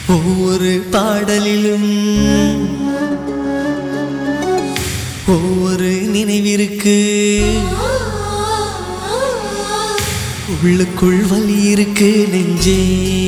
ஒவ்வொரு பாடலிலும் ஒவ்வொரு நினைவிருக்கு உள்ளுக்குள் வலி இருக்கு நெஞ்சே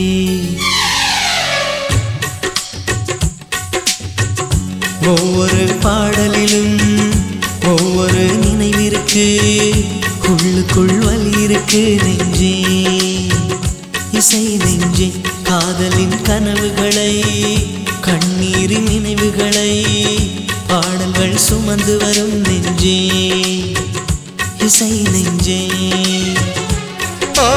ஒவ்வொரு பாடலிலும் ஒவ்வொரு நினைவிருக்கு உள்ளுக்குள் வலி இருக்கு நெஞ்சே இசை நெஞ்சே காதலின் கனவுகளை கண்ணீரின் நினைவுகளை பாடல்கள் சுமந்து வரும் நெஞ்சே இசை நெஞ்சே ஓ,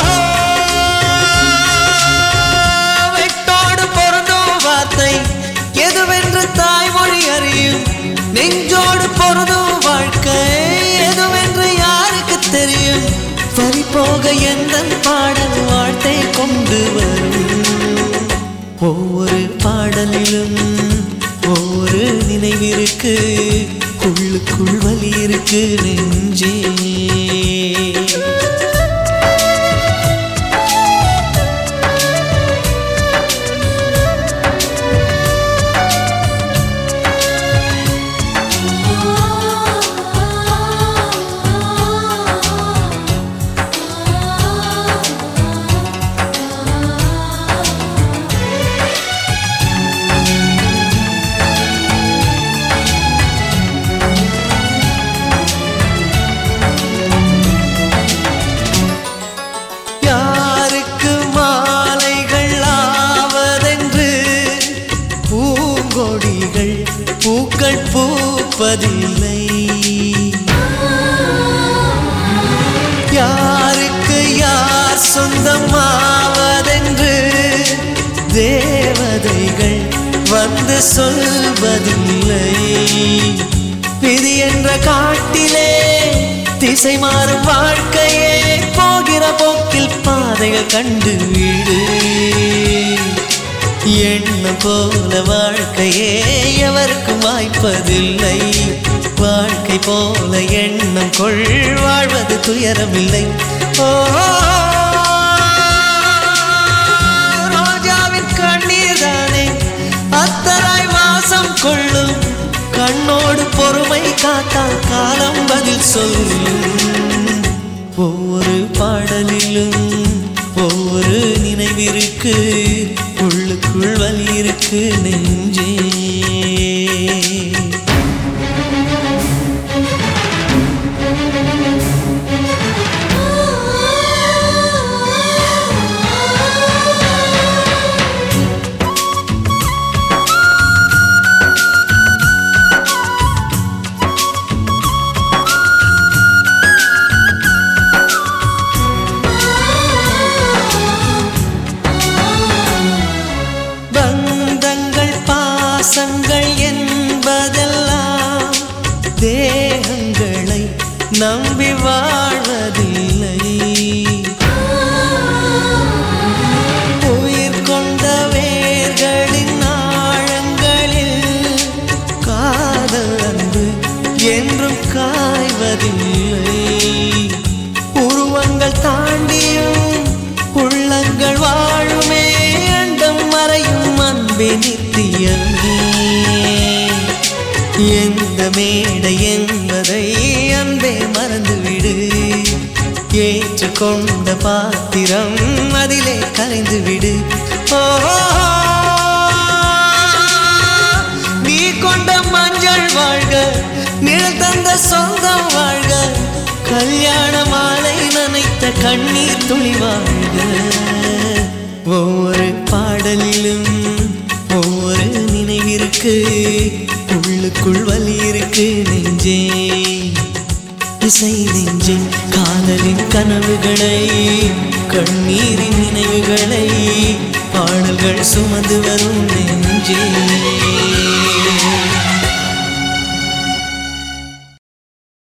வெட்டோடு பொருந்தும் வார்த்தை எதுவென்று தாய்மொழி அறியும் நெஞ்சோடு பொருந்தும் வாழ்க்கை எதுவென்று யாருக்கு தெரியும் வரி போக எந்த பாடல் வாழ்த்தை கொண்டு வரும் ஒவ்வொரு பாடலிலும் ஒவ்வொரு நினைவிருக்கு உள்ளுக்குள் வலி இருக்கு நெஞ்சே யாருக்கு மாலைகள் ஆவதென்று பூங்கொடிகள் பூக்கள் பூப்பதில்லை யாருக்கு யார் சொந்தமாவதென்று தேவதைகள் வந்து சொல்வதில்லை விதி என்ற காட்டிலே திசை மாறும் வாழ்க்கையே போகிற போக்கில் பாதைகள் கண்டு வீடு எண்ண போல வாழ்க்கையே எவருக்கும் வாய்ப்பதில்லை வாழ்க்கை போல எண்ணம் கொள் வாழ்வது துயரமில்லை ஓ ரோஜாவின் கண்ணீர் தானே அத்தராய் வாசம் கொள்ளும் கண்ணோடு பொறுமை காத்தால் காலம் பதில் சொல்லும் ஒவ்வொரு பாடலிலும் ஒவ்வொரு நினைவிருக்கு உள்ளுக்குள் வலி இருக்கு நெஞ்சே பந்தங்கள் பாசங்கள் என்பதெல்லாம் தேகங்களை நம்பி வாழ்வதில்லை உயிர் கொண்ட வேர்களின் ஆழங்களில் காதல் அன்பு என்றும் காய்வதில்லை உருவங்கள் தாண்டியும் உள்ளங்கள் வாழுமே அண்டம் மறையும் அன்பே நித்தியமே எந்த மேடை என்பதை அன்பே மறந்துவிடு ஏற்றுக்கொண்ட பாத்திரம் அதிலே கலைந்து விடு ஓ நீ கொண்ட மஞ்சள் வாழ்க நிழல் தந்த சொந்தம் வாழ்க கல்யாண மாலை நனைத்த கண்ணீர் துளி வாழ்க ஒவ்வொரு பாடலிலும் ஒவ்வொரு நினைவிருக்கு உள்ளுக்குள் வலி இருக்கு நெஞ்சே இசை நெஞ்சே காதலின் கனவுகளை கண்ணீரின் நினைவுகளை பாடல்கள் சுமந்து வரும் நெஞ்சே